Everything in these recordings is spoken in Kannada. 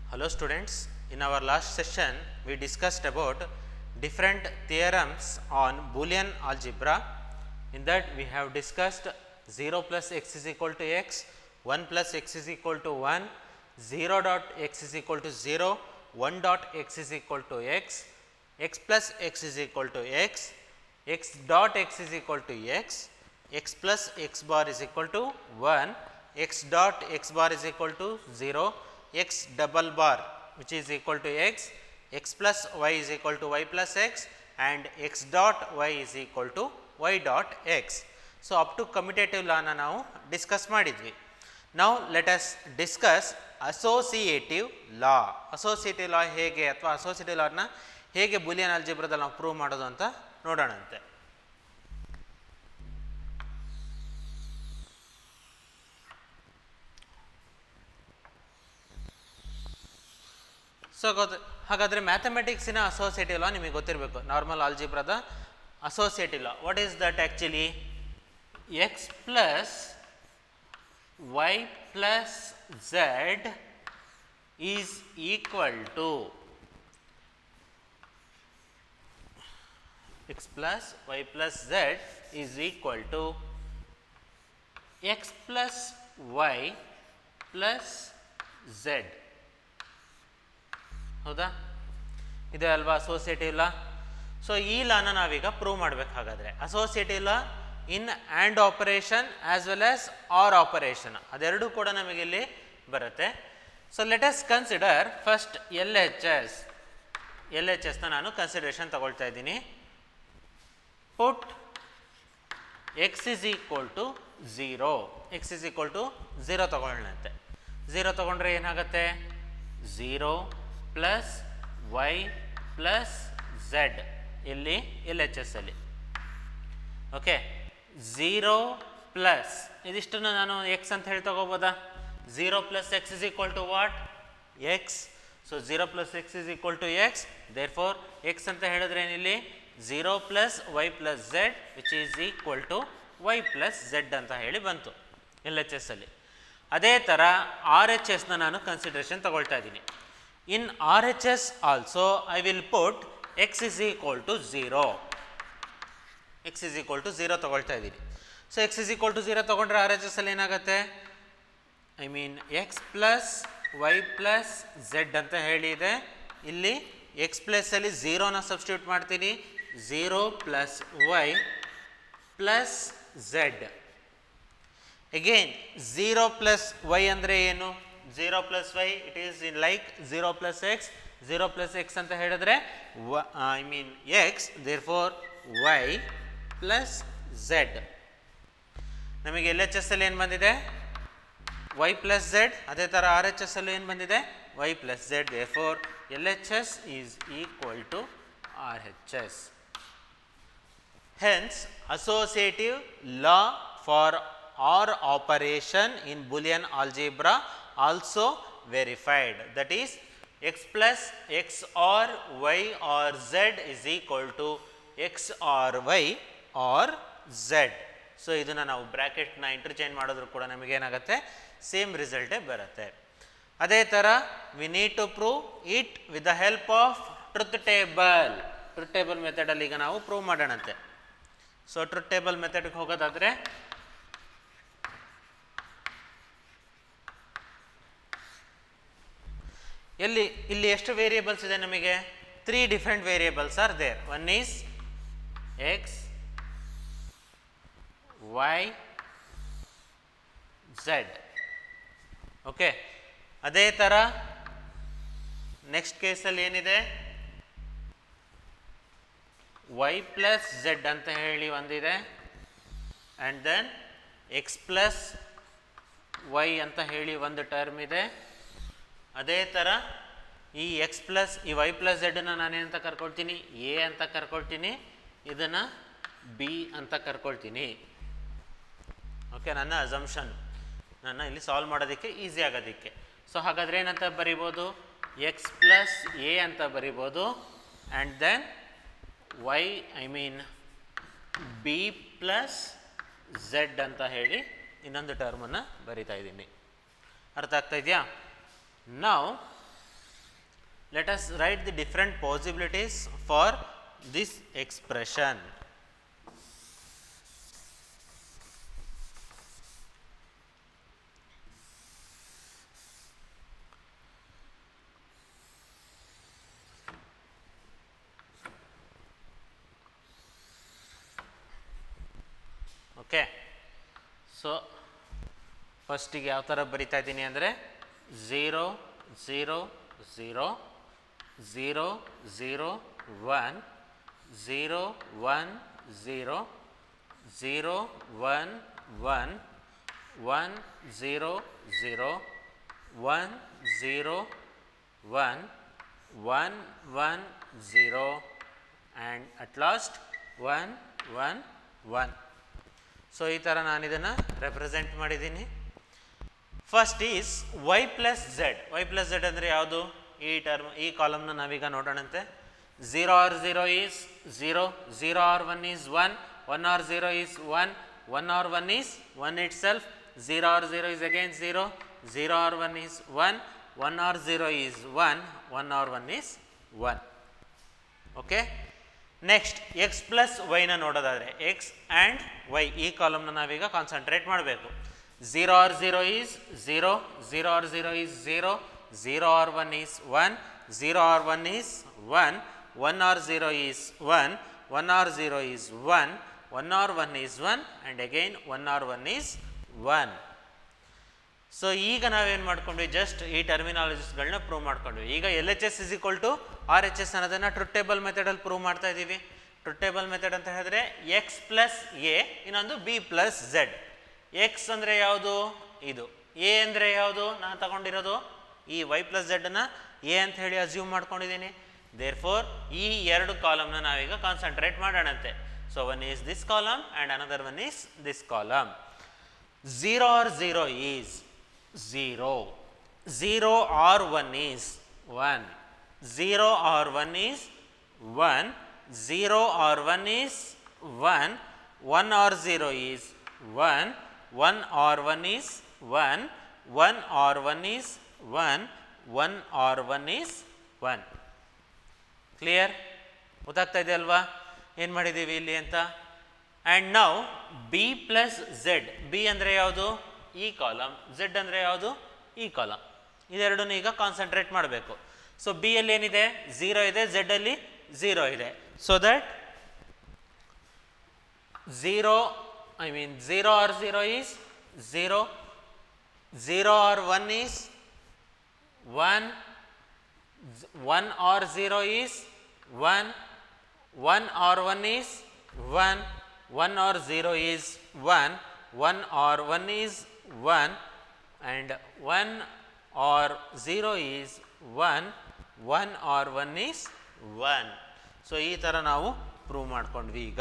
Hello students, in our last session we discussed about different theorems on Boolean algebra. In that we have discussed 0 plus x is equal to x, 1 plus x is equal to 1, 0 dot x is equal to 0, 1 dot x is equal to x, x plus x is equal to x, x dot x is equal to x, x plus x bar is equal to 1, x dot x bar is equal to 0, x double bar which is equal to x, x plus y is equal to y plus x and x dot y is equal to y dot x. So up to commutative ಲಾನ ನಾವು ಡಿಸ್ಕಸ್ ಮಾಡಿದ್ವಿ ನಾವು let us discuss associative law associative law ಹೇಗೆ ಅಥವಾ ಅಸೋಸಿಯೇಟಿವ್ ಲಾನ ಹೇಗೆ ಬುಲಿಯನ್ ಅಲ್ಜಿಬ್ರದಲ್ಲಿ ನಾವು ಪ್ರೂವ್ ಮಾಡೋದು ಅಂತ ನೋಡೋಣಂತೆ ಸೊ ಗೊತ್ತು ಹಾಗಾದರೆ ಮ್ಯಾಥಮೆಟಿಕ್ಸಿನ ಅಸೋಸಿಯೇಟಿವ್ ಲಾ ನಿಮಗೆ ಗೊತ್ತಿರಬೇಕು ನಾರ್ಮಲ್ ಆಲ್ಜಿಬ್ರದ associative law what is that actually x plus y plus z is equal to x plus y plus z is equal to x plus y plus z ಹೌದಾ ಇದೆ ಅಲ್ವಾ ಅಸೋಸಿಯೇಟಿವ್ ಲಾ ಸೊ ಈ ಲಾನ ನಾವೀಗ ಪ್ರೂವ್ ಮಾಡಬೇಕು ಹಾಗಾದರೆ associative law in and operation as well as or operation ಅದೆರಡೂ ಕೂಡ ನಮಗೆ ಇಲ್ಲಿ ಬರುತ್ತೆ so let us consider first L H S L H ಎಸ್ನ ನಾನು ಕನ್ಸಿಡರೇಷನ್ ತಗೊಳ್ತಾ ಇದ್ದೀನಿ put x is equal to zero x is equal to zero ತಗೊಳ್ಳಂತೆ ಝೀರೋ ತಗೊಂಡ್ರೆ ಏನಾಗುತ್ತೆ zero plus y plus z ಇಲ್ಲಿ ಎಲ್ ಎಚ್ ಎಸ್ ಅಲ್ಲಿ ಓಕೆ ಝೀರೋ ಪ್ಲಸ್ ಇದಿಷ್ಟನ್ನು ನಾನು ಎಕ್ಸ್ ಅಂತ ಹೇಳಿ ತಗೋಬೋದಾ zero plus x is equal to what x so zero plus x is equal to x therefore x ಅಂತ ಹೇಳಿದ್ರೆ ಏನಿಲ್ಲಿ zero plus y plus z which is equal to y plus z ಅಂತ ಹೇಳಿ ಬಂತು ಎಲ್ ಎಚ್ ಎಸ್ ಅಲ್ಲಿ ಅದೇ ಥರ ಆರ್ ಎಚ್ ಎಸ್ನ ನಾನು ಕನ್ಸಿಡ್ರೇಷನ್ ತಗೊಳ್ತಾ ಇದ್ದೀನಿ in R H S also I will put x is equal to zero x is equal to zero ತೊಗೊಳ್ತಾ ಇದ್ದೀನಿ so x is equal to zero ತೊಗೊಂಡ್ರೆ ಆರ್ ಎಚ್ ಎಸ್ ಅಲ್ಲಿ ಏನಾಗುತ್ತೆ I mean x plus y plus z ಅಂತ ಹೇಳಿದೆ ಇಲ್ಲಿ ಎಕ್ಸ್ ಪ್ಲಸ್ಸಲ್ಲಿ ಝೀರೋನ ಸಬ್ಸ್ಟಿಟ್ಯೂಟ್ ಮಾಡ್ತೀನಿ zero plus y plus z again zero plus y ಅಂದರೆ ಏನು zero plus y it is in like zero plus x zero plus x ಅಂತ ಹೇಳಿದ್ರೆ ವ I mean x therefore y plus z ನಮಗೆ ಎಲ್ ಎಚ್ ಎಸ್ ಅಲ್ಲಿ ಏನು ಬಂದಿದೆ ವೈ ಪ್ಲಸ್ ಝೆಡ್ ಅದೇ ಥರ ಆರ್ ಎಚ್ ಎಸ್ ಅಲ್ಲೂ ಏನು ಬಂದಿದೆ y plus z therefore L H S is equal to R H S hence associative law for or operation in Boolean algebra also verified that is x plus x or y or z is equal to x or y or z so ಇದನ್ನು ನಾವು ಬ್ರ್ಯಾಕೆಟ್ನ ಇಂಟರ್ಚೇಂಜ್ ಮಾಡಿದ್ರು ಕೂಡ ನಮಗೇನಾಗುತ್ತೆ ಸೇಮ್ ರಿಸಲ್ಟೇ ಬರುತ್ತೆ ಅದೇ ಥರ we need to prove it with the help of truth table truth table ಮೆಥಡಲ್ಲಿ ಈಗ ನಾವು ಪ್ರೂವ್ ಮಾಡೋಣಂತೆ ಸೊ ಟ್ರುತ್ ಟೇಬಲ್ ಮೆಥಡ್ಗೆ ಹೋಗೋದಾದರೆ ಎಲ್ಲಿ ಇಲ್ಲಿ ಎಷ್ಟು ವೇರಿಯೇಬಲ್ಸ್ ಇದೆ ನಮಗೆ three different variables are there one is x y z okay ಅದೇ ಥರ ನೆಕ್ಸ್ಟ್ ಕೇಸಲ್ಲಿ ಏನಿದೆ ವೈ ಪ್ಲಸ್ ಝೆಡ್ ಅಂತ ಹೇಳಿ ಒಂದಿದೆ and then x plus y ಅಂತ ಹೇಳಿ ಒಂದು ಟರ್ಮ್ ಇದೆ ಅದೇ ಥರ ಈ ಎಕ್ಸ್ ಪ್ಲಸ್ ಈ ವೈ ಪ್ಲಸ್ ಝೆಡನ್ನು ನಾನೇನಂತ ಕರ್ಕೊಳ್ತೀನಿ ಎ ಅಂತ ಕರ್ಕೊಳ್ತೀನಿ ಇದನ್ನು ಬಿ ಅಂತ ಕರ್ಕೊಳ್ತೀನಿ ಓಕೆ ನನ್ನ ಅಸಂಪ್ಷನ್ ನನ್ನ ಇಲ್ಲಿ ಸಾಲ್ವ್ ಮಾಡೋದಕ್ಕೆ ಈಸಿ ಆಗೋದಕ್ಕೆ ಸೊ ಹಾಗಾದರೆ ಏನಂತ ಬರಿಬೋದು ಎಕ್ಸ್ ಪ್ಲಸ್ ಎ ಅಂತ ಬರಿಬೋದು and then y I mean B plus z ಅಂತ ಹೇಳಿ ಇನ್ನೊಂದು ಟರ್ಮನ್ನು ಬರಿತಾ ಇದ್ದೀನಿ ಅರ್ಥ ಆಗ್ತಾ ಇದೆಯಾ ನಾವು let us write the different possibilities for this expression. Okay so ಫಸ್ಟಿಗೆ ಯಾವ ಥರ ಬರಿತಾ ಇದ್ದೀನಿ ಅಂದರೆ zero zero zero zero zero one zero one zero zero one one one zero zero one zero one one one zero and at last one one one so ಈ ಥರ ನಾನು ಇದನ್ನು ರೆಪ್ರೆಸೆಂಟ್ ಮಾಡಿದ್ದೀನಿ first is y plus z y plus z ಅಂದರೆ ಯಾವುದು ಈ ಟರ್ಮ್ ಈ ಕಾಲಮ್ನ ನಾವೀಗ ನೋಡೋಣಂತೆ zero or zero is zero zero or one is one one or zero is one one or one is one itself zero or zero is again zero zero or one is one one or zero is one one or one is one okay next x plus ವೈನ ನೋಡೋದಾದರೆ ಎಕ್ಸ್ ಆ್ಯಂಡ್ ವೈ ಈ ಕಾಲಮ್ನ ನಾವೀಗ ಕಾನ್ಸಂಟ್ರೇಟ್ ಮಾಡಬೇಕು zero or zero is zero zero or zero is zero zero or one is one zero or one is one one or zero is one one or zero is one one or one is one and again one or one is one so ಈಗ ನಾವೇನು ಮಾಡ್ಕೊಂಡ್ವಿ ಜಸ್ಟ್ ಈ ಟರ್ಮಿನಾಲಜಿಸ್ಗಳನ್ನ ಪ್ರೂವ್ ಮಾಡ್ಕೊಂಡ್ವಿ ಈಗ L H S is equal to R H S ಅನ್ನೋದನ್ನು ಟ್ರುತ್ ಟೇಬಲ್ ಮೆಥಡಲ್ಲಿ ಪ್ರೂವ್ ಮಾಡ್ತಾ ಇದ್ದೀವಿ ಟ್ರುತ್ ಟೇಬಲ್ ಮೆಥಡ್ ಅಂತ ಹೇಳಿದ್ರೆ ಎಕ್ಸ್ ಪ್ಲಸ್ ಎ ಇನ್ನೊಂದು ಬಿ ಪ್ಲಸ್ ಝೆಡ್ ಎಕ್ಸ್ ಅಂದರೆ ಯಾವುದು ಇದು ಎ ಅಂದರೆ ಯಾವುದು ನಾನು ತಗೊಂಡಿರೋದು ಈ ವೈ ಪ್ಲಸ್ ಝೆಡ್ನ ಎ ಅಂತ ಹೇಳಿ ಅಸ್ಯೂಮ್ ಮಾಡ್ಕೊಂಡಿದ್ದೀನಿ ದೇರ್ ಫೋರ್ ಈ ಎರಡು ಕಾಲಮ್ನ ನಾವೀಗ ಕಾನ್ಸಂಟ್ರೇಟ್ ಮಾಡೋಣಂತೆ so one is this column and another one is this column 0 or 0 is 0. 0 or 1 is 1. 0 or 1 is 1. 0 or 1 is 1. 1 or 0 is 1. 1 or 1 is 1. 1 or 1 is 1. 1 or 1 is 1. Clear ಗೊತ್ತಾಗ್ತಾ ಇದೆ ಅಲ್ವಾ ಏನು ಮಾಡಿದ್ದೀವಿ ಇಲ್ಲಿ ಅಂತ ಆ್ಯಂಡ್ ನಾವು ಬಿ ಪ್ಲಸ್ ಝೆಡ್ ಬಿ ಅಂದರೆ ಯಾವುದು ಈ ಕಾಲಮ್ ಝೆಡ್ ಅಂದರೆ ಯಾವುದು ಈ ಕಾಲಮ್ ಇದೆರಡನ್ನು ಈಗ ಕಾನ್ಸಂಟ್ರೇಟ್ ಮಾಡಬೇಕು ಸೊ ಬಿ ಅಲ್ಲಿ ಏನಿದೆ ಝೀರೋ ಇದೆ ಝೆಡ್ ಅಲ್ಲಿ ಝೀರೋ ಇದೆ so that zero I mean zero or zero is zero zero or one is one one or zero is one one or one is one one or zero is one one or one is one and one or zero is one one or one is one so ಈ ಥರ ನಾವು ಪ್ರೂವ್ ಮಾಡ್ಕೊಂಡ್ವಿ ಈಗ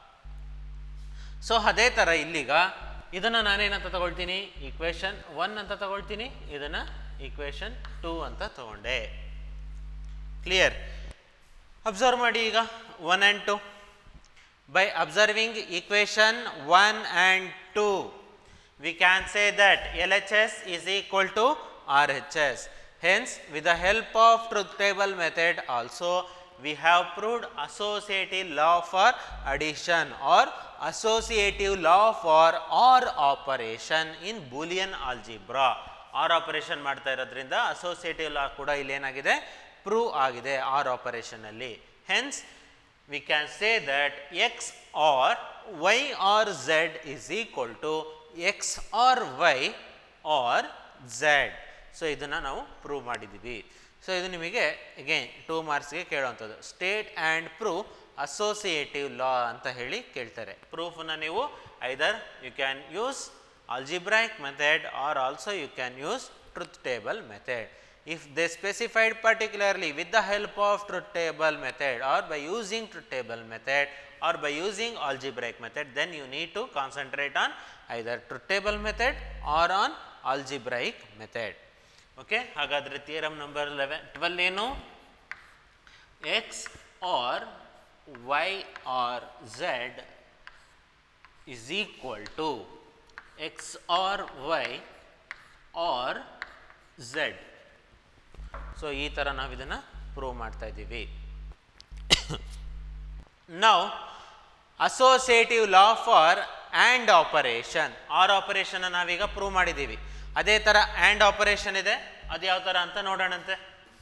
ಸೊ ಅದೇ ಥರ ಇಲ್ಲಿಗ ಇದನ್ನು ನಾನೇನಂತ ತಗೊಳ್ತೀನಿ ಈಕ್ವೇಷನ್ ಒನ್ ಅಂತ ತಗೊಳ್ತೀನಿ ಇದನ್ನು ಈಕ್ವೇಷನ್ ಟೂ ಅಂತ ತಗೊಂಡೆ ಕ್ಲಿಯರ್ ಅಬ್ಸರ್ವ್ ಮಾಡಿ ಈಗ one and two by observing equation 1 and 2 we can say that LHS is equal to RHS hence with the help of truth table method also we have proved associative law for addition or associative law for OR operation in boolean algebra or operation ಮಾಡ್ತಾ ಇರೋದ್ರಿಂದ ಅಸೋಸಿಯೇಟಿವ್ ಲಾ ಕೂಡ ಇಲ್ಲಿ ಏನಾಗಿದೆ ಪ್ರೂವ್ ಆಗಿದೆ ಆರ್ ಆಪರೇಷನಲ್ಲಿ hence we can say that x or y or z is equal to x or y or z. So ಇದನ್ನು ನಾವು ಪ್ರೂವ್ ಮಾಡಿದ್ದೀವಿ ಸೊ ಇದು ನಿಮಗೆ ಅಗೇನ್ ಟೂ ಮಾರ್ಕ್ಸ್ಗೆ ಕೇಳುವಂಥದ್ದು state and prove associative law ಅಂತ ಹೇಳಿ ಕೇಳ್ತಾರೆ ಪ್ರೂಫನ್ನು ನೀವು either you can use algebraic method or also you can use truth table method. If they specified particularly with the help of truth table method or by using truth table method or by using algebraic method then you need to concentrate on either truth table method or on algebraic method. Okay ಹಾಗಾದರೆ ಥಿಯರಮ್ ನಂಬರ್ ಲೆವೆನ್ ಟ್ವೆಲ್ ಏನು x or y or z is equal to x or y or z. So ಈ ಥರ ನಾವು ಇದನ್ನು ಪ್ರೂವ್ ಮಾಡ್ತಾ ಇದ್ದೀವಿ ನಾವು associative law for and operation or operation ನಾವೀಗ ಪ್ರೂವ್ ಮಾಡಿದ್ದೀವಿ ಅದೇ ಥರ ಆ್ಯಂಡ್ ಆಪರೇಷನ್ ಇದೆ ಅದು ಯಾವ ಥರ ಅಂತ ನೋಡೋಣಂತೆ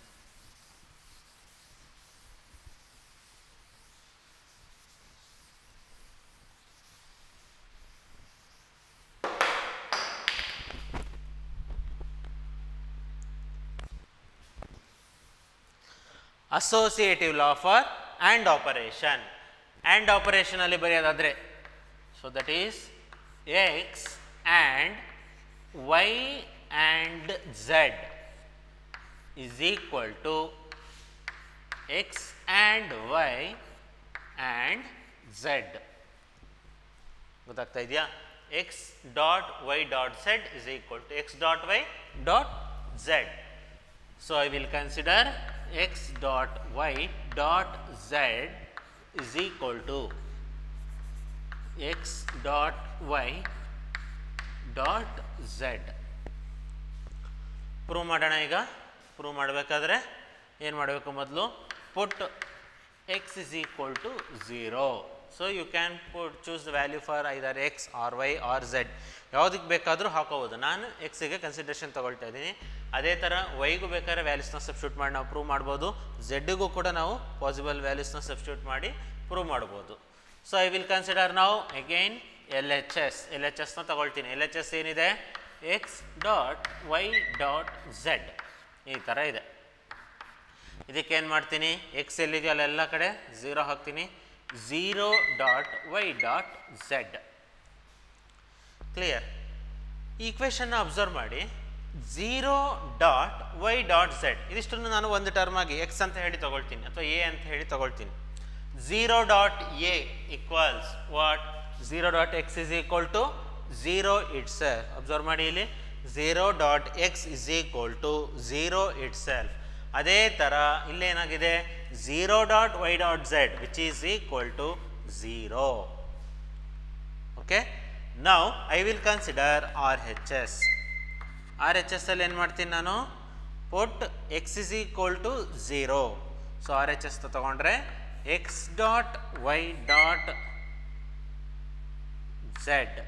associative law for and operation and ಆಪರೇಷನಲ್ಲಿ ಬರೆಯೋದಾದರೆ so that is x and y and z is equal to x and y and z ಗೊತ್ತಾಗ್ತಾ ಇದೆಯಾ x dot y dot z is equal to x dot y dot z so I will consider x dot y dot z is equal to x dot y dot z prove ಮಾಡೋಣ ಈಗ ಪ್ರೂವ್ ಮಾಡಬೇಕಾದ್ರೆ ಏನು ಮಾಡಬೇಕು ಮೊದಲು put x is equal to zero so you can put choose the value for either x or y or z ಯಾವುದಕ್ಕೆ ಬೇಕಾದರೂ ಹಾಕೋಬೋದು ನಾನು ಎಕ್ಸಿಗೆ ಕನ್ಸಿಡರೇಷನ್ ತೊಗೊಳ್ತಾ ಇದ್ದೀನಿ ಅದೇ ಥರ ವೈಗೂ ಬೇಕಾದ್ರೆ ವ್ಯಾಲ್ಯೂಸ್ನ ಸಬ್ಸ್ಟ್ಯೂಟ್ ಮಾಡಿ ನಾವು ಪ್ರೂವ್ ಮಾಡ್ಬೋದು ಝೆಡ್ಡಿಗೂ ಕೂಡ ನಾವು ಪಾಸಿಬಲ್ ವ್ಯಾಲ್ಯೂಸ್ನ ಸಬ್ಸ್ಟ್ಯೂಟ್ ಮಾಡಿ ಪ್ರೂವ್ ಮಾಡ್ಬೋದು ಸೊ ಐ ವಿಲ್ ಕನ್ಸಿಡರ್ ನಾವು again L H S L H ಎಸ್ನ ತಗೊಳ್ತೀನಿ ಎಲ್ ಎಚ್ ಎಸ್ ಏನಿದೆ x dot y dot z ಈ ಥರ ಇದೆ ಇದಕ್ಕೆ ಏನು ಮಾಡ್ತೀನಿ ಎಕ್ಸ್ ಎಲ್ಲಿದೆಯೋ ಅಲ್ಲೆಲ್ಲ ಕಡೆ ಝೀರೋ ಹಾಕ್ತೀನಿ zero dot y dot z clear ಈ ಇಕ್ವೇಷನ್ನ ಅಬ್ಸರ್ವ್ ಮಾಡಿ zero dot y dot z ಇದಿಷ್ಟನ್ನು ನಾನು ಒಂದು ಟರ್ಮ್ ಆಗಿ ಎಕ್ಸ್ ಅಂತ ಹೇಳಿ ತಗೊಳ್ತೀನಿ ಅಥವಾ ಎ ಅಂತ ಹೇಳಿ ತಗೊಳ್ತೀನಿ zero dot a equals what zero dot x is equal to zero it's observe ಮಾಡಿ ಇಲ್ಲಿ zero dot x is equal to zero itself ಅದೇ ಥರ ಇಲ್ಲೇನಾಗಿದೆ zero dot y dot z which is equal to zero okay now I will consider R H S R H S ಅಲ್ಲಿ ಏನು ಮಾಡ್ತೀನಿ ನಾನು put x is equal to zero so R H S ತಗೊಂಡ್ರೆ x dot y dot z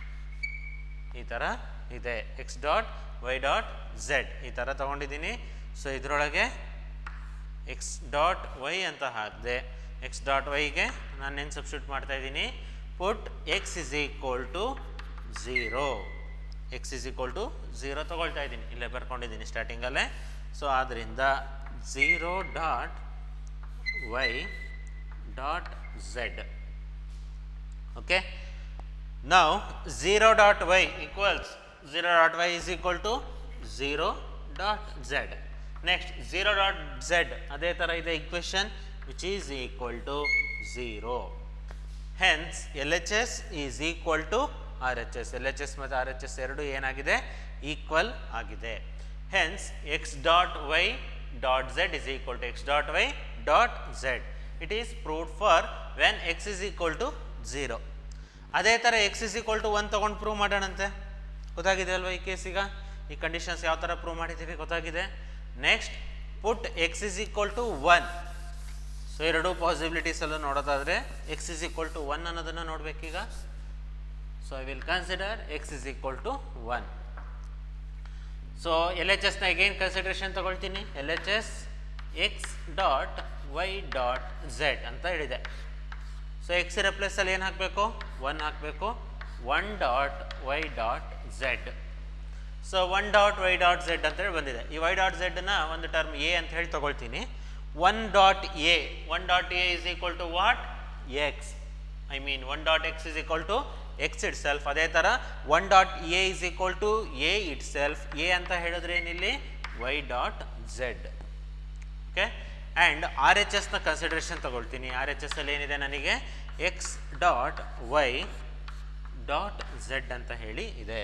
ಈ ಥರ ಇದೆ x dot y dot z ಈ ಥರ ತೊಗೊಂಡಿದ್ದೀನಿ ಸೊ ಇದರೊಳಗೆ ಎಕ್ಸ್ ಡಾಟ್ ವೈ ಅಂತ ಹಾಕಿದೆ ಎಕ್ಸ್ ಡಾಟ್ ವೈಗೆ ನಾನೇನು ಸಬ್ಸ್ಟಿಟ್ಯೂಟ್ ಮಾಡ್ತಾ ಇದ್ದೀನಿ put x is equal to zero x is equal to zero ತೊಗೊಳ್ತಾ ಇದ್ದೀನಿ ಇಲ್ಲೇ ಬರ್ಕೊಂಡಿದ್ದೀನಿ ಸ್ಟಾರ್ಟಿಂಗಲ್ಲೇ ಸೊ ಆದ್ದರಿಂದ zero dot y dot z okay now 0 dot y equals 0 dot y is equal to 0 dot z next 0 dot z ಅದೇ ಥರ ಇದೆ equation which is equal to 0 hence LHS is equal to RHS LHS ಮತ್ತು RHS ಎರಡು ಏನಾಗಿದೆ ಈಕ್ವಲ್ ಆಗಿದೆ hence x dot y dot z is equal to x dot y dot z it is proved for when x is equal to 0 ಅದೇ ಥರ x is equal to one ತೊಗೊಂಡು ಪ್ರೂವ್ ಮಾಡೋಣಂತೆ ಗೊತ್ತಾಗಿದೆ ಅಲ್ವಾ ಈ ಕೇಸಿಗ ಈ ಕಂಡೀಷನ್ಸ್ ಯಾವ ಥರ ಪ್ರೂವ್ ಮಾಡಿದ್ದೀವಿ ಗೊತ್ತಾಗಿದೆ next put x is equal to one so ಎರಡು ಪಾಸಿಬಿಲಿಟೀಸಲ್ಲೂ ನೋಡೋದಾದರೆ x is equal to one ಅನ್ನೋದನ್ನು ನೋಡಬೇಕೀಗ so I will consider x is equal to one so L H ಎಸ್ನ ಅಗೇನ್ ಕನ್ಸಿಡರೇಷನ್ ತಗೊಳ್ತೀನಿ L H S x dot y dot z ಅಂತ ಹೇಳಿದೆ ಸೊ ಎಕ್ಸ್ ಇರೋ ಪ್ಲೇಸಲ್ಲಿ ಏನು ಹಾಕಬೇಕು ಒನ್ ಹಾಕಬೇಕು one dot y dot z so one dot y dot z ಅಂತೇಳಿ ಬಂದಿದೆ ಈ ವೈ ಡಾಟ್ ಝೆಡ್ನ ಒಂದು ಟರ್ಮ್ ಎ ಅಂತ ಹೇಳಿ ತೊಗೊಳ್ತೀನಿ one dot a one dot a is equal to what x I mean one dot x is equal to x itself ಅದೇ ಥರ one dot a is equal to a itself a ಅಂತ ಹೇಳಿದ್ರೆ ಏನಿಲ್ಲಿ y dot z okay and R H ಎಸ್ನ ಕನ್ಸಿಡರೇಷನ್ ತಗೊಳ್ತೀನಿ ಆರ್ ಎಚ್ ಎಸ್ ಅಲ್ಲಿ ಏನಿದೆ ನನಗೆ x dot y dot z ಅಂತ ಹೇಳಿ ಇದೆ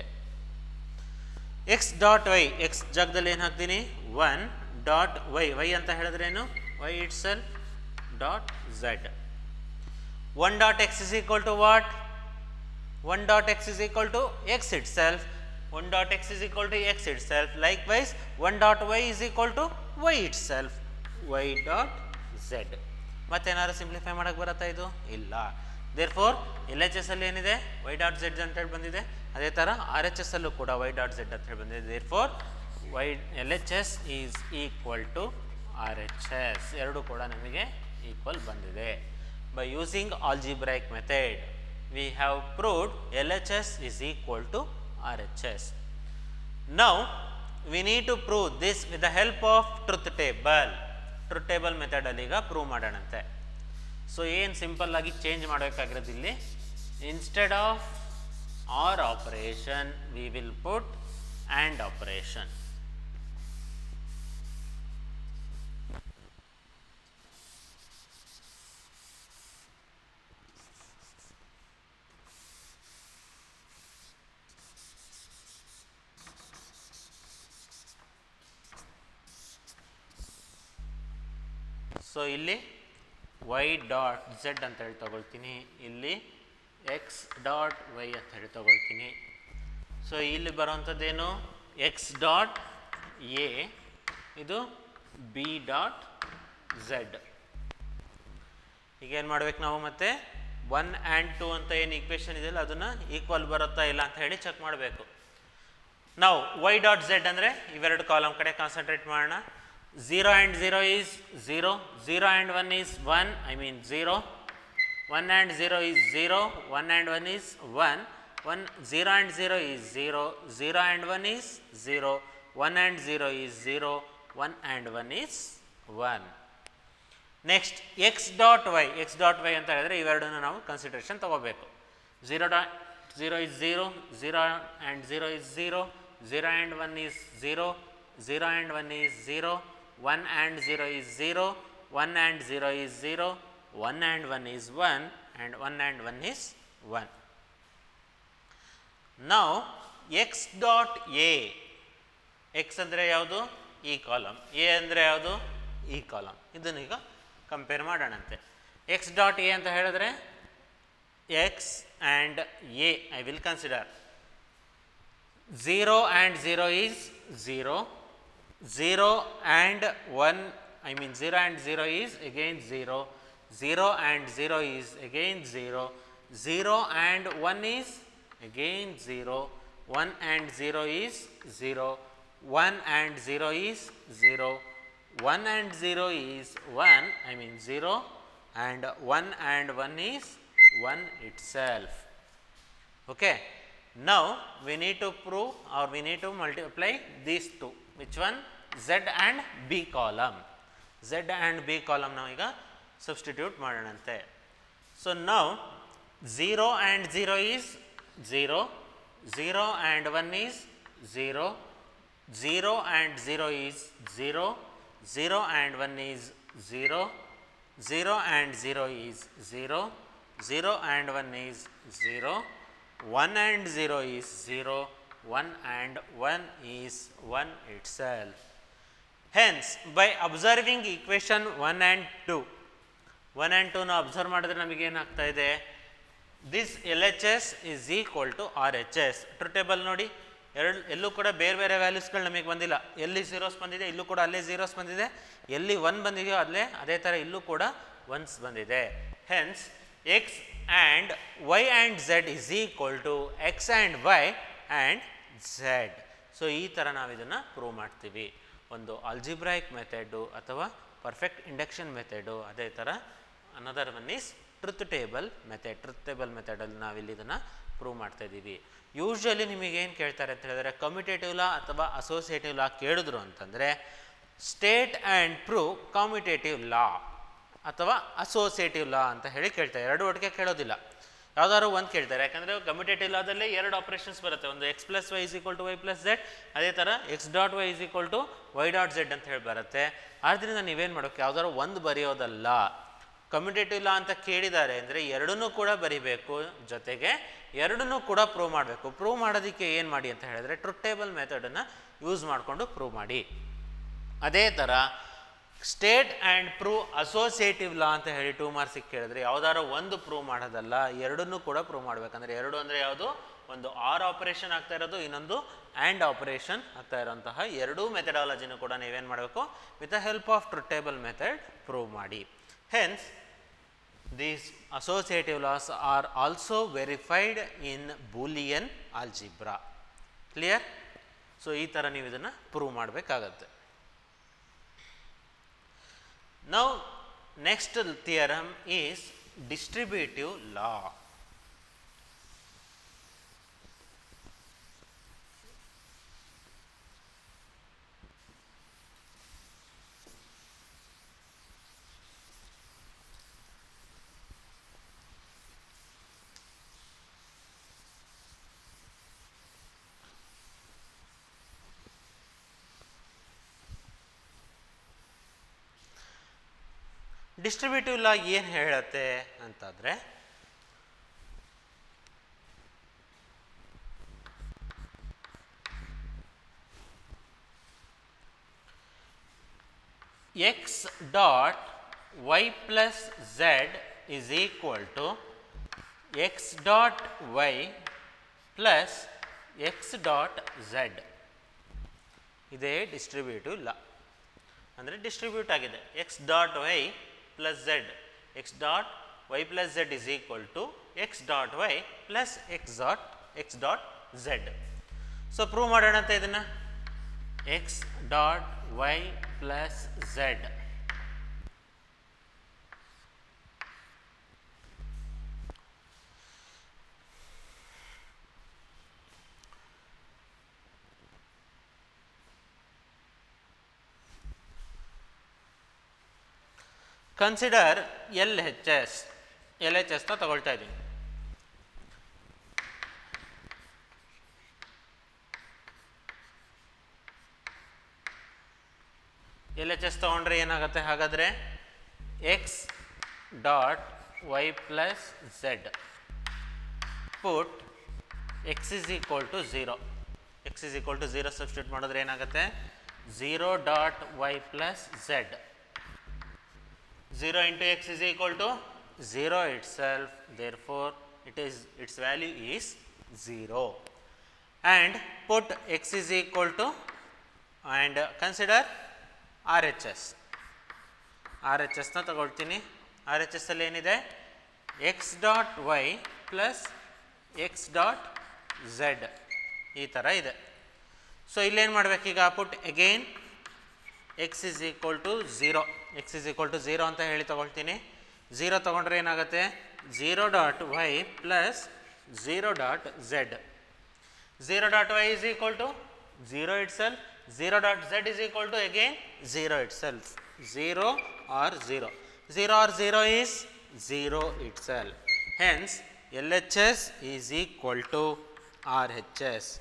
ಎಕ್ಸ್ ಡಾಟ್ ವೈ ಎಕ್ಸ್ ಜಾಗದಲ್ಲಿ ಏನು ಹಾಕ್ತೀನಿ ಒನ್ ಡಾಟ್ ವೈ ವೈ ಅಂತ ಹೇಳಿದ್ರೇನು y itself dot z one dot x is equal to what one dot x is equal to x itself one dot x is equal to x itself likewise one dot y is equal to y itself y dot z ಮತ್ತೇನಾದ್ರು ಸಿಂಪ್ಲಿಫೈ ಮಾಡೋಕ್ಕೆ ಬರುತ್ತಾ ಇದು ಇಲ್ಲ therefore L H S ಅಲ್ಲಿ ಏನಿದೆ ವೈ ಡಾಟ್ ಝೆಡ್ ಅಂತ ಹೇಳಿ ಬಂದಿದೆ ಅದೇ ಥರ ಆರ್ ಎಚ್ ಎಸ್ ಅಲ್ಲೂ ಕೂಡ ವೈ ಡಾಟ್ ಝೆಡ್ ಅಂತ ಹೇಳಿ ಬಂದಿದೆ therefore y L H S is equal to R H S ಎರಡು ಕೂಡ ನಮಗೆ ಈಕ್ವಲ್ ಬಂದಿದೆ by using algebraic method we have proved L H S is equal to R H S Now, we need to prove this with the help of truth table. Truth table ಮೆಥಡಲ್ಲಿ ಈಗ ಪ್ರೂವ್ ಮಾಡೋಣಂತೆ ಸೊ ಏನು ಸಿಂಪಲ್ ಆಗಿ ಚೇಂಜ್ ಮಾಡಬೇಕಾಗಿರೋದು ಇಲ್ಲಿ instead of or operation we will put and operation so ಇಲ್ಲಿ ವೈ ಡಾಟ್ ಝೆಡ್ ಅಂತ ಹೇಳಿ ತಗೊಳ್ತೀನಿ ಇಲ್ಲಿ ಎಕ್ಸ್ ಡಾಟ್ ವೈ ಅಂತ ಹೇಳಿ ತಗೊಳ್ತೀನಿ ಸೊ ಇಲ್ಲಿ ಬರುವಂಥದ್ದೇನು ಎಕ್ಸ್ ಡಾಟ್ ಎ ಇದು ಬಿ ಡಾಟ್ ಝೆಡ್ ಈಗ ಏನು ಮಾಡ್ಬೇಕು ನಾವು ಮತ್ತೆ ಒನ್ ಆ್ಯಂಡ್ ಟು ಅಂತ ಏನು ಈಕ್ವೇಷನ್ ಇದೆಯಲ್ಲ ಅದನ್ನು ಈಕ್ವಲ್ ಬರುತ್ತಾ ಇಲ್ಲ ಅಂತ ಹೇಳಿ ಚೆಕ್ ಮಾಡಬೇಕು ನಾವು ವೈ ಡಾಟ್ ಝೆಡ್ ಅಂದರೆ ಇವೆರಡು ಕಾಲಮ್ ಕಡೆ ಕಾನ್ಸಂಟ್ರೇಟ್ ಮಾಡೋಣ zero and zero is zero zero and one is one I mean zero one and zero is zero one and one is one one zero and zero is zero zero and one is zero one and zero is zero one and one is one next x dot y x dot y ಅಂತ ಹೇಳಿದ್ರೆ ಇವೆರಡನ್ನು ನಾವು ಕನ್ಸಿಡರೇಷನ್ ತಗೋಬೇಕು zero dot zero is zero zero and zero is zero zero and one is zero zero and one is zero one and zero is zero one and zero is zero one and one is one and one and one is one ನಾವು ಎಕ್ಸ್ ಡಾಟ್ ಎ ಎಕ್ಸ್ ಅಂದರೆ ಯಾವುದು ಈ ಕಾಲಮ್ ಎ ಅಂದರೆ ಯಾವುದು ಈ ಕಾಲಮ್ ಇದನ್ನು ಈಗ ಕಂಪೇರ್ ಮಾಡೋಣಂತೆ ಎಕ್ಸ್ ಡಾಟ್ ಎ ಅಂತ ಹೇಳಿದ್ರೆ x and a I will consider zero and zero is zero zero and one I mean zero and zero is again zero zero and zero is again zero zero and one is again zero one and zero is zero one and zero is zero one and zero is one I mean zero and one and one is one it self okay now we need to prove or we need to multiply these two which one z and b column z and b column ನಾವು ಈಗ substitute ಮಾಡೋಣಂತೆ so now 0 and 0 is 0 0 and 1 is 0 0 and 0 is 0 0 and 1 is 0 0 and 0 is 0 0 and 1 is 0 1 and 0 is 0 1 and 1 is 1 itself hence by observing equation 1 and 2 1 and 2 ನ ಅಬ್ಸರ್ವ್ ಮಾಡಿದ್ರೆ ನಮಗೆ ಏನಾಗ್ತಾ ಇದೆ this L H S is equal to R H S true table ನೋಡಿ ಎರಡು ಎಲ್ಲೂ ಕೂಡ ಬೇರೆ ಬೇರೆ ವ್ಯಾಲ್ಯೂಸ್ಗಳು ನಮಗೆ ಬಂದಿಲ್ಲ ಎಲ್ಲಿ ಝೀರೋಸ್ ಬಂದಿದೆ ಇಲ್ಲೂ ಕೂಡ ಅಲ್ಲೇ ಝೀರೋಸ್ ಬಂದಿದೆ ಎಲ್ಲಿ ಒನ್ ಬಂದಿದೆಯೋ ಅಲ್ಲೇ ಅದೇ ಥರ ಇಲ್ಲೂ ಕೂಡ ಒನ್ಸ್ ಬಂದಿದೆ hence x and y and z is equal to x and y and z so ಈ ಥರ ನಾವು ಇದನ್ನು ಪ್ರೂವ್ ಮಾಡ್ತೀವಿ ಒಂದು ಆಲ್ಜಿಬ್ರಾಯಿಕ್ ಮೆಥಡು ಅಥವಾ ಪರ್ಫೆಕ್ಟ್ ಇಂಡಕ್ಷನ್ ಮೆಥಡು ಅದೇ ಥರ another one is truth table method truth table ಮೆಥಡಲ್ಲಿ ನಾವಿಲ್ಲಿ ಇದನ್ನು ಪ್ರೂವ್ ಮಾಡ್ತಾ ಇದ್ದೀವಿ ಯೂಶ್ವಲಿ ನಿಮಗೆ ಏನು ಕೇಳ್ತಾರೆ ಅಂತ ಹೇಳಿದ್ರೆ ಕಮ್ಯುಟೇಟಿವ್ ಲಾ ಅಥವಾ ಅಸೋಸಿಯೇಟಿವ್ ಲಾ ಕೇಳಿದ್ರು ಅಂತಂದರೆ state and prove commutative law ಅಥವಾ ಅಸೋಸಿಯೇಟಿವ್ ಲಾ ಅಂತ ಹೇಳಿ ಕೇಳ್ತಾರೆ ಎರಡು ಒಟ್ಟಿಗೆ ಕೇಳೋದಿಲ್ಲ ಯಾವ್ದಾದ್ರು ಒಂದು ಕೇಳ್ತಾರೆ ಯಾಕಂದರೆ ಕಮ್ಯುಟೇಟಿವ್ ಲಾದಲ್ಲಿ ಎರಡು ಆಪರೇಷನ್ಸ್ ಬರುತ್ತೆ ಒಂದು x plus y is equal to y plus z ಅದೇ ಥರ x dot y is equal to y dot z ಅಂತ ಹೇಳಿ ಬರುತ್ತೆ ಆದ್ದರಿಂದ ನೀವೇನು ಮಾಡೋಕ್ಕೆ ಯಾವ್ದಾದ್ರು ಒಂದು ಬರೆಯೋದಲ್ಲ ಕಮ್ಯುಟೇಟಿವ್ ಲಾ ಅಂತ ಕೇಳಿದ್ದಾರೆ ಅಂದರೆ ಎರಡನ್ನೂ ಕೂಡ ಬರಿಬೇಕು ಜೊತೆಗೆ ಎರಡನ್ನೂ ಕೂಡ ಪ್ರೂವ್ ಮಾಡಬೇಕು ಪ್ರೂವ್ ಮಾಡೋದಕ್ಕೆ ಏನು ಮಾಡಿ ಅಂತ ಹೇಳಿದ್ರೆ ಟ್ರುತ್ ಟೇಬಲ್ ಮೆಥಡನ್ನು ಯೂಸ್ ಮಾಡಿಕೊಂಡು ಪ್ರೂವ್ ಮಾಡಿ ಅದೇ ಥರ state and prove associative law ಅಂತ ಹೇಳಿ ಟೂ ಮಾರ್ಕ್ಸಿಗೆ ಕೇಳಿದ್ರೆ ಯಾವ್ದಾರೋ ಒಂದು ಪ್ರೂವ್ ಮಾಡೋದಲ್ಲ ಎರಡನ್ನೂ ಕೂಡ ಪ್ರೂವ್ ಮಾಡಬೇಕಂದ್ರೆ ಎರಡು ಅಂದರೆ ಯಾವುದು ಒಂದು ಆರ್ ಆಪರೇಷನ್ ಆಗ್ತಾ ಇರೋದು ಇನ್ನೊಂದು ಆ್ಯಂಡ್ ಆಪರೇಷನ್ ಆಗ್ತಾ ಇರೋಂತಹ ಎರಡೂ ಮೆಥಡಾಲಜಿನೂ ಕೂಡ ನೀವೇನು ಮಾಡಬೇಕು with the help of true table method prove ಮಾಡಿ hence these associative laws are also verified in boolean algebra clear so ಈ ಥರ ನೀವು ಇದನ್ನು ಪ್ರೂವ್ ಮಾಡಬೇಕಾಗತ್ತೆ now next theorem is distributive law distributive law ಏನು ಹೇಳುತ್ತೆ ಅಂತಂದರೆ x dot y plus z is equal to x dot y plus x dot z ಇದೇ ಡಿಸ್ಟ್ರಿಬ್ಯೂಟಿವ್ ಲಾ ಅಂದರೆ ಡಿಸ್ಟ್ರಿಬ್ಯೂಟ್ ಆಗಿದೆ x dot y plus z x dot y plus z is equal to x dot y plus x dot x dot z so prove ಮಾಡೋಣ ಅಂತ ಇದನ್ನು X dot y plus z consider L H S L H ಎಸ್ನ ತಗೊಳ್ತಾ ಇದ್ದೀನಿ ಎಲ್ ಎಚ್ ಎಸ್ ತೊಗೊಂಡ್ರೆ ಏನಾಗುತ್ತೆ ಹಾಗಾದರೆ x dot y plus z put x is equal to zero x is equal to zero substitute ಮಾಡಿದ್ರೆ ಏನಾಗುತ್ತೆ zero dot y plus z 0 into x is equal to 0 itself therefore it is its value is 0 and put x is equal to and uh, consider RHS RHS ನ ತಗೊಳ್ತೀನಿ ಆರ್ ಎಚ್ ಎಸ್ ಅಲ್ಲಿ ಏನಿದೆ x dot y plus x dot z ಈ ಥರ ಇದೆ ಸೊ ಇಲ್ಲೇನು ಮಾಡಬೇಕೀಗ put again x is equal to zero x is equal to zero ಅಂತ ಹೇಳಿ ತೊಗೊಳ್ತೀನಿ ಝೀರೋ ತೊಗೊಂಡ್ರೆ ಏನಾಗುತ್ತೆ zero dot y plus zero dot z zero dot y is equal to zero itself zero dot z is equal to again zero itself zero or zero zero or zero is zero itself hence L H S is equal to R H S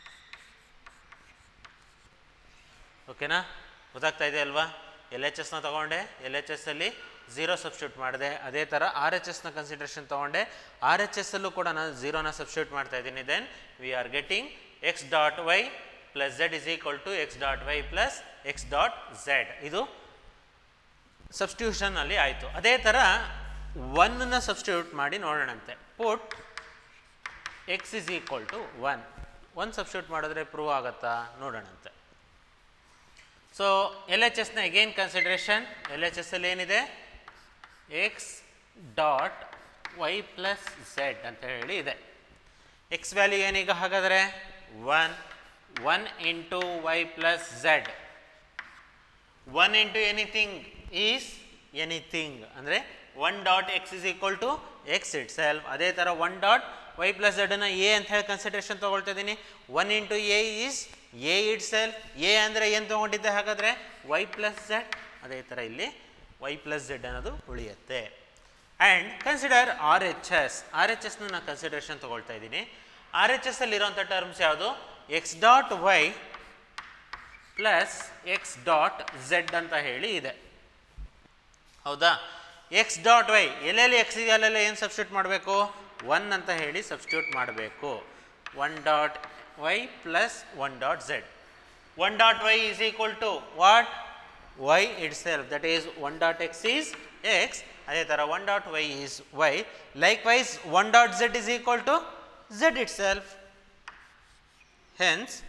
ಓಕೆನಾ ಗೊತ್ತಾಗ್ತಾ ಇದೆ ಅಲ್ವಾ ಎಲ್ ಎಚ್ ಎಸ್ನ ತೊಗೊಂಡೆ ಎಲ್ ಎಚ್ ಎಸ್ ಅಲ್ಲಿ ಝೀರೋ ಸಬ್ಸ್ಟಿಟ್ಯೂಟ್ ಮಾಡಿದೆ ಅದೇ ಥರ ಆರ್ ಎಚ್ ಎಸ್ನ ಕನ್ಸಿಡರೇಷನ್ ತೊಗೊಂಡೆ ಆರ್ ಎಚ್ ಎಸ್ ಅಲ್ಲೂ ಕೂಡ ನಾನು ಝೀರೋನ ಸಬ್ಸ್ಟಿಟ್ಯೂಟ್ ಮಾಡ್ತಾ ಇದ್ದೀನಿ then we are getting x dot y plus z is equal to x dot y plus x dot z ಇದು ಸಬ್ಸ್ಟಿಟ್ಯೂಷನ್ ಅಲ್ಲಿ ಆಯಿತು ಅದೇ ಥರ ಒನ್ನ ಸಬ್ಸ್ಟಿಟ್ಯೂಟ್ ಮಾಡಿ ನೋಡೋಣಂತೆ put x is equal to one one substitute ಮಾಡಿದ್ರೆ ಪ್ರೂವ್ ಆಗುತ್ತಾ ನೋಡೋಣಂತೆ ಸೊ ಎಲ್ ಎಚ್ ಎಸ್ನ again consideration L H S ಅಲ್ಲಿ ಏನಿದೆ x dot y plus z ಅಂತ ಹೇಳಿ ಇದೆ ಎಕ್ಸ್ ವ್ಯಾಲ್ಯೂ ಏನೀಗ ಹಾಗಾದರೆ one one into y plus z one into anything is anything ಅಂದರೆ one dot x is equal to x itself ಅದೇ ಥರ ಒನ್ ಡಾಟ್ ವೈ ಪ್ಲಸ್ ಝೆಡನ್ನು ಎ ಅಂತ ಹೇಳಿ ಕನ್ಸಿಡರೇಷನ್ ತೊಗೊಳ್ತಾ ಇದ್ದೀನಿ one into a is a itself a ಅಂದರೆ ಏನು ತೊಗೊಂಡಿದ್ದೆ ಹಾಗಾದರೆ ವೈ ಪ್ಲಸ್ ಝೆಡ್ ಅದೇ ಥರ ಇಲ್ಲಿ ವೈ ಪ್ಲಸ್ ಝೆಡ್ ಅನ್ನೋದು ಉಳಿಯುತ್ತೆ and consider R H S R H ಎಸ್ನ ನಾನು ಕನ್ಸಿಡರೇಷನ್ ತೊಗೊಳ್ತಾ ಇದ್ದೀನಿ ಆರ್ ಎಚ್ ಎಸ್ ಅಲ್ಲಿರೋಂಥ ಟರ್ಮ್ಸ್ ಯಾವುದು x dot y plus x dot z ಅಂತ ಹೇಳಿ ಇದೆ ಹೌದಾ ಎಕ್ಸ್ ಡಾಟ್ ವೈ ಎಲ್ಲೆಲ್ಲಿ ಎಕ್ಸ್ ಇದೆ ಅಲ್ಲೆಲ್ಲ ಏನು ಸಬ್ಸ್ಟಿಟ್ಯೂಟ್ ಮಾಡಬೇಕು ಒನ್ ಅಂತ ಹೇಳಿ ಸಬ್ಸ್ಟಿಟ್ಯೂಟ್ ಮಾಡಬೇಕು one dot y plus one dot z one dot y is equal to what y itself that is one dot x is x ಅದೇ ಥರ one dot y is y likewise one dot z is equal to z itself hence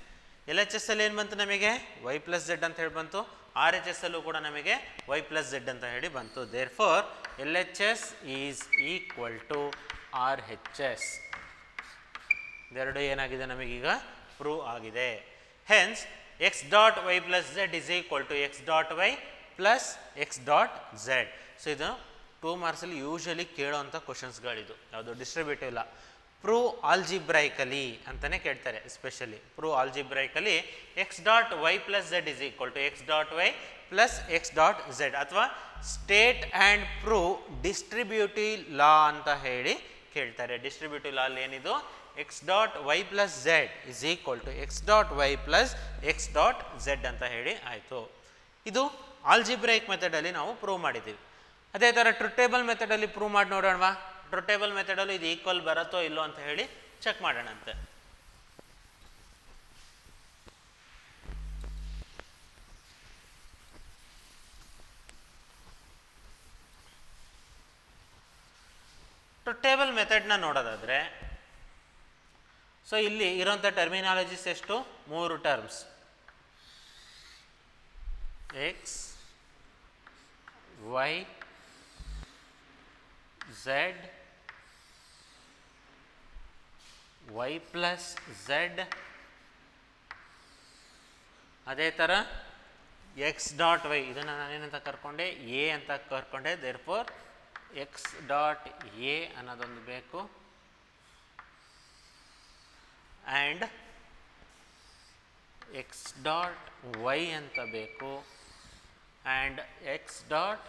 L H S ಅಲ್ಲಿ ಏನು ಬಂತು ನಮಗೆ ವೈ ಪ್ಲಸ್ ಝೆಡ್ ಅಂತ ಹೇಳಿ ಬಂತು ಆರ್ ಎಚ್ ಎಸ್ ಅಲ್ಲೂ ಕೂಡ ನಮಗೆ ವೈ ಪ್ಲಸ್ ಝೆಡ್ ಅಂತ ಹೇಳಿ ಬಂತು therefore L H S is equal to R H S ಇದೆರಡು ಏನಾಗಿದೆ ನಮಗೀಗ ಪ್ರೂವ್ ಆಗಿದೆ hence x dot y plus z is equal to x dot y plus x dot z so ಇದು ಟೂ ಮಾರ್ಕ್ಸಲ್ಲಿ ಯೂಶಲಿ ಕೇಳೋವಂಥ ಕ್ವಶನ್ಸ್ಗಳಿದು ಯಾವುದು ಡಿಸ್ಟ್ರಿಬ್ಯೂಟಿವ್ ಇಲ್ಲ ಪ್ರೂವ್ ಆಲ್ಜಿಬ್ರೈಕಲಿ ಅಂತಲೇ ಕೇಳ್ತಾರೆ especially prove algebraically x dot y plus z is equal to x dot y plus x dot z ಅಥವಾ state and prove distributive law ಅಂತ ಹೇಳಿ ಕೇಳ್ತಾರೆ ಡಿಸ್ಟ್ರಿಬ್ಯೂಟಿವ್ ಲಾ ಅಲ್ಲಿ ಏನಿದು x dot y plus z is equal to x dot y plus x dot z ಅಂತ ಹೇಳಿ ಆಯಿತು ಇದು ಆಲ್ಜಿಬ್ರೈಕ್ ಮೆಥಡಲ್ಲಿ ನಾವು ಪ್ರೂವ್ ಮಾಡಿದ್ದೀವಿ ಅದೇ ಥರ ಟ್ರುಟೇಬಲ್ ಮೆಥಡಲ್ಲಿ ಪ್ರೂವ್ ಮಾಡಿ ನೋಡೋಣವಾ ಟ್ರುಟೇಬಲ್ ಮೆಥಡಲ್ಲಿ ಇದು ಈಕ್ವಲ್ ಬರುತ್ತೋ ಇಲ್ಲೋ ಅಂತ ಹೇಳಿ ಚೆಕ್ ಮಾಡೋಣಂತೆ ಟ್ರುಟೇಬಲ್ ಮೆಥಡ್ನ ನೋಡೋದಾದರೆ ಸೊ ಇಲ್ಲಿ ಇರೋಂಥ ಟರ್ಮಿನಾಲಜೀಸ್ ಎಷ್ಟು ಮೂರು terms x y z y plus z ಅದೇ ಥರ ಎಕ್ಸ್ ಡಾಟ್ ವೈ ಇದನ್ನು ನಾನೇನಂತ ಕರ್ಕೊಂಡೆ ಎ ಅಂತ ಕರ್ಕೊಂಡೆ therefore x dot a ಅನ್ನೋದೊಂದು ಬೇಕು ಆ್ಯಂಡ್ ಎಕ್ಸ್ ಡಾಟ್ ವೈ ಅಂತ ಬೇಕು ಆ್ಯಂಡ್ ಎಕ್ಸ್ ಡಾಟ್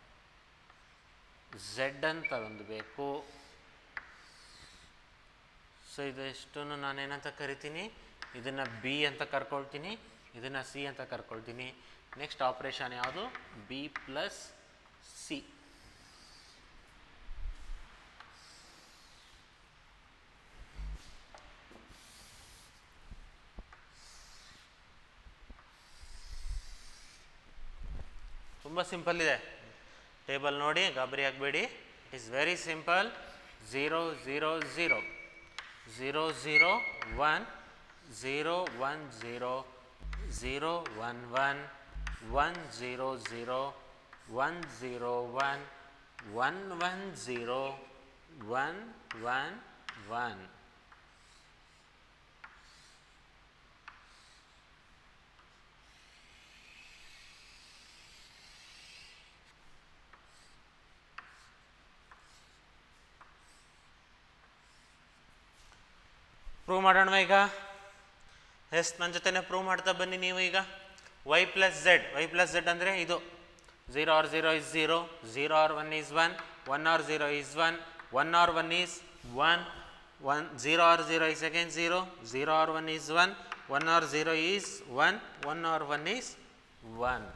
ಝೆಡ್ ಅಂತ ಒಂದು ಬೇಕು ಸೊ ಇದೆಷ್ಟನ್ನು ನಾನೇನಂತ ಕರಿತೀನಿ ಇದನ್ನು ಬಿ ಅಂತ ಕರ್ಕೊಳ್ತೀನಿ ಇದನ್ನು ಸಿ ಅಂತ ಕರ್ಕೊಳ್ತೀನಿ ನೆಕ್ಸ್ಟ್ ಆಪ್ರೇಷನ್ ಯಾವುದು ಬಿ ಪ್ಲಸ್ ಸಿ ತುಂಬ ಸಿಂಪಲ್ ಇದೆ ಟೇಬಲ್ ನೋಡಿ ಗಾಬರಿ ಆಗಬೇಡಿ it is very simple zero zero zero zero zero one zero one zero zero one one one zero zero one zero one one one zero one one one prove ಮಾಡೋಣ ಈಗ ಎಸ್ ನನ್ನ ಜೊತೆನೇ ಪ್ರೂವ್ ಮಾಡ್ತಾ ಬನ್ನಿ ನೀವು ಈಗ y plus z y plus z ಅಂದರೆ ಇದು zero or zero is zero zero or one is one one or zero is one one or one is one one zero or zero is again zero zero or one is one one or zero is one one or one is one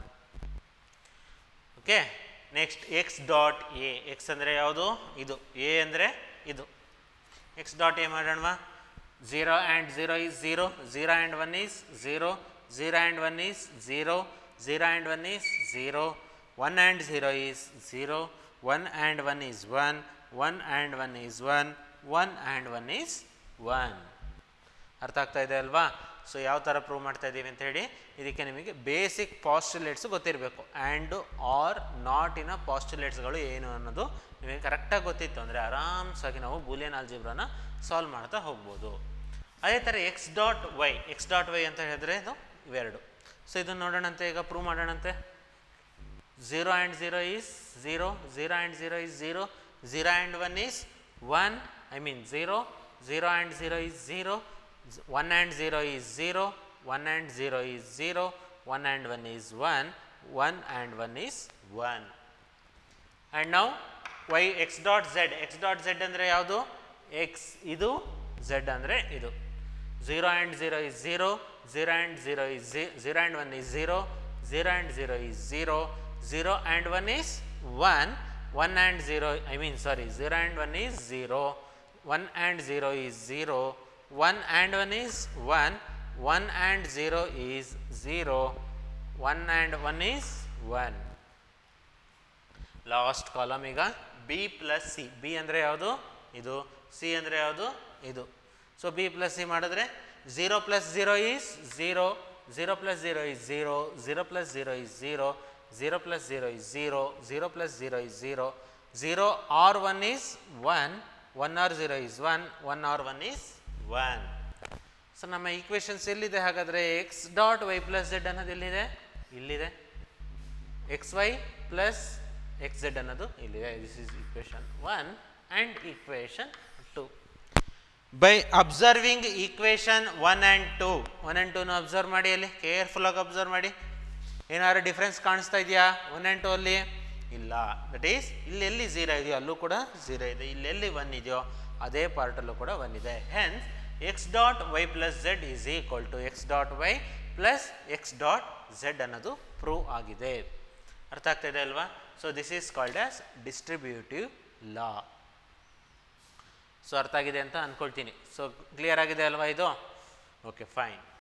okay next x dot a x ಅಂದರೆ ಯಾವುದು ಇದು ಎ ಅಂದರೆ ಇದು x dot a ಮಾಡೋಣವಾ zero and zero is zero zero and one is zero zero and one is zero zero and one is zero one and zero is zero one and one is one one and one is one one and one is one ಅರ್ಥ ಆಗ್ತಾ ಇದೆ ಅಲ್ವಾ ಸೊ ಯಾವ ಥರ ಪ್ರೂವ್ ಮಾಡ್ತಾ ಇದ್ದೀವಿ ಅಂತ ಹೇಳಿ ಇದಕ್ಕೆ ನಿಮಗೆ ಬೇಸಿಕ್ ಪಾಸ್ಟುಲೇಟ್ಸ್ ಗೊತ್ತಿರಬೇಕು ಆ್ಯಂಡ್ ಆರ್ ನಾಟಿನ ಪಾಸ್ಟುಲೇಟ್ಸ್ಗಳು ಏನು ಅನ್ನೋದು ನಿಮಗೆ ಕರೆಕ್ಟಾಗಿ ಗೊತ್ತಿತ್ತು ಅಂದರೆ ಆರಾಮ್ಸಾಗಿ ನಾವು ಬೂಲಿಯನ್ ಆಲ್ಜಿಬ್ರಾನ ಸಾಲ್ವ್ ಮಾಡ್ತಾ ಹೋಗ್ಬೋದು ಅದೇ ಥರ x dot y x dot y ಅಂತ ಹೇಳಿದ್ರೆ ಇದು ಇವೆರಡು ಸೊ ಇದನ್ನು ನೋಡೋಣಂತೆ ಈಗ ಪ್ರೂವ್ ಮಾಡೋಣಂತೆ zero and zero is zero zero and zero is zero zero and one is one I mean zero zero and zero is zero one and zero is zero one and zero is zero one and one is one one and one is one and ನಾವು y x dot z x dot z ಅಂದರೆ ಯಾವುದು ಎಕ್ಸ್ ಇದು ಝೆಡ್ ಅಂದರೆ ಇದು zero and zero is zero zero and zero is zero and one is zero zero and zero is zero zero and one is one one and zero I mean sorry zero and one is zero one and zero is zero one and one is one one and zero is zero one and one is one last column ಈಗ ಬಿ ಪ್ಲಸ್ ಸಿ ಬಿ ಅಂದರೆ ಯಾವುದು ಇದು ಸಿ ಅಂದರೆ ಯಾವುದು ಇದು ಸೊ ಬಿ ಪ್ಲಸ್ ಸಿ ಮಾಡಿದ್ರೆ zero plus zero is zero zero plus zero is zero zero plus zero is zero zero plus zero is zero zero plus zero is zero zero or one is one one or zero is one one or one is one so ನಮ್ಮ ಈಕ್ವೇಷನ್ಸ್ ಎಲ್ಲಿದೆ ಹಾಗಾದರೆ x dot y plus z ಅನ್ನೋದು ಎಲ್ಲಿದೆ ಇಲ್ಲಿದೆ x y plus X Z ಅನ್ನೋದು ಇಲ್ಲಿದೆ this is equation one and equation two by observing equation one and two one and ಟೂನು ಅಬ್ಸರ್ವ್ ಮಾಡಿ ಅಲ್ಲಿ ಕೇರ್ಫುಲ್ಲಾಗಿ ಅಬ್ಸರ್ವ್ ಮಾಡಿ ಏನಾದ್ರು ಡಿಫ್ರೆನ್ಸ್ ಕಾಣಿಸ್ತಾ ಇದೆಯಾ ಒನ್ ಆ್ಯಂಡ್ ಟು ಅಲ್ಲಿ ಇಲ್ಲ ದಟ್ ಈಸ್ ಇಲ್ಲಿ ಎಲ್ಲಿ ಝೀರೋ ಇದೆಯೋ ಅಲ್ಲೂ ಕೂಡ ಝೀರೋ ಇದೆ ಇಲ್ಲೆಲ್ಲಿ ಒನ್ ಇದೆಯೋ ಅದೇ ಪಾರ್ಟಲ್ಲೂ ಕೂಡ ಒನ್ ಇದೆ hence x dot y plus z is equal to x dot y plus x dot z ಅನ್ನೋದು ಪ್ರೂವ್ ಆಗಿದೆ ಅರ್ಥ ಆಗ್ತಾ ಇದೆ ಅಲ್ವಾ so this is called as distributive law so ಅರ್ಥ ಆಗಿದೆ ಅಂತ ಅಂದ್ಕೊಳ್ತೀನಿ ಸೊ ಕ್ಲಿಯರ್ ಆಗಿದೆ ಅಲ್ವಾ ಇದು ಓಕೆ ಫೈನ್